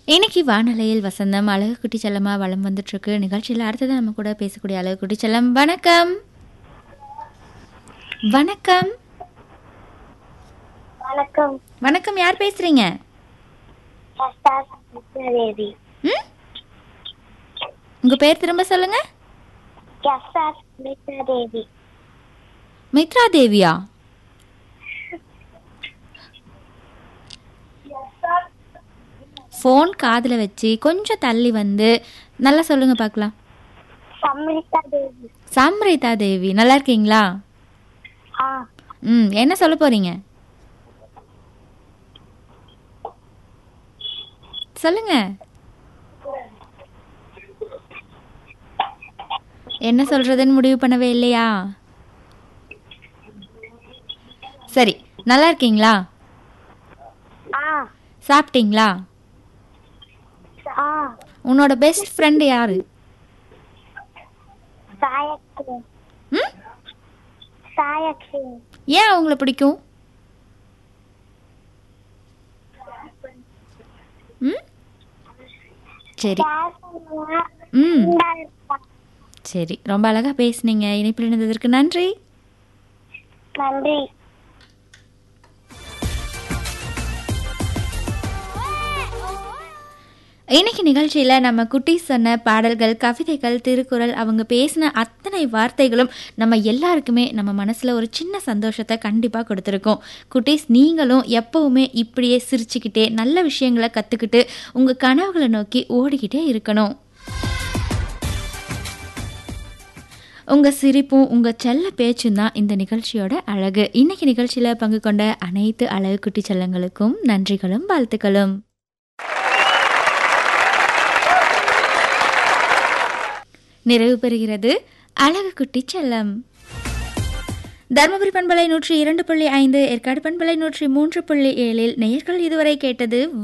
இன்னைக்கு வானலையில் வசந்தம் அழகு குட்டி செல்லமா வளம் வந்துட்டு இருக்கு நிகழ்ச்சியில் அடுத்தது நம்ம கூட பேசக்கூடிய அழகு குட்டி செல்லம் வணக்கம் வணக்கம் வணக்கம் வணக்கம் யார் பேசுறீங்க எஸ்ஆர் தேவி ம் உங்க பேர் திரும்ப சொல்லுங்க எஸ்ஆர் தேவி மித்ரா தேவியா ஃபோன் காதில் வச்சு கொஞ்சம் தள்ளி வந்து நல்லா சொல்லுங்க பார்க்கலாம் சம்ரிதா தேவி சம்ரிதா தேவி நல்லா இருக்கீங்களா ஆ ம் என்ன சொல்ல போறீங்க சொல்லுங்க என்ன சொல்றதுன்னு முடிவு பண்ணவே இல்லையா சரி நல்லா இருக்கீங்களா ஆ சாப்பிட்டீங்களா ஆ உன்னோட பெஸ்ட் ஃப்ரெண்ட் யாரு சாயக்ரி ம் சாயக்ரி ஏன் அவங்கள பிடிக்கும் ம் சரி பேசுங்க ம் இந்தா இருப்பா. சரி ரொம்ப அழகா பேசுனீங்க இணைப்பில் இணைந்ததற்கு நன்றி நன்றி இன்னைக்கு நிகழ்ச்சியில நம்ம குட்டி சொன்ன பாடல்கள் கவிதைகள் திருக்குறள் அவங்க பேசின அத்தனை வார்த்தைகளும் நம்ம எல்லாருக்குமே நம்ம மனசுல ஒரு சின்ன சந்தோஷத்தை கண்டிப்பா கொடுத்துருக்கோம் குட்டீஸ் நீங்களும் எப்பவுமே இப்படியே சிரிச்சுக்கிட்டே நல்ல விஷயங்களை கத்துக்கிட்டு உங்க கனவுகளை நோக்கி ஓடிக்கிட்டே இருக்கணும் உங்க சிரிப்பும் உங்க செல்ல பேச்சும் தான் இந்த நிகழ்ச்சியோட அழகு இன்னைக்கு நிகழ்ச்சியில பங்கு கொண்ட அனைத்து அழகு குட்டி செல்லங்களுக்கும் நன்றிகளும் வாழ்த்துக்களும் நிறைவு பெறுகிறது அழகு குட்டி செல்லம் தருமபுரி பண்பலை நூற்றி இரண்டு புள்ளி ஐந்து ஏற்காடு பண்பலை நூற்றி மூன்று புள்ளி ஏழில் நேயர்கள் இதுவரை கேட்டது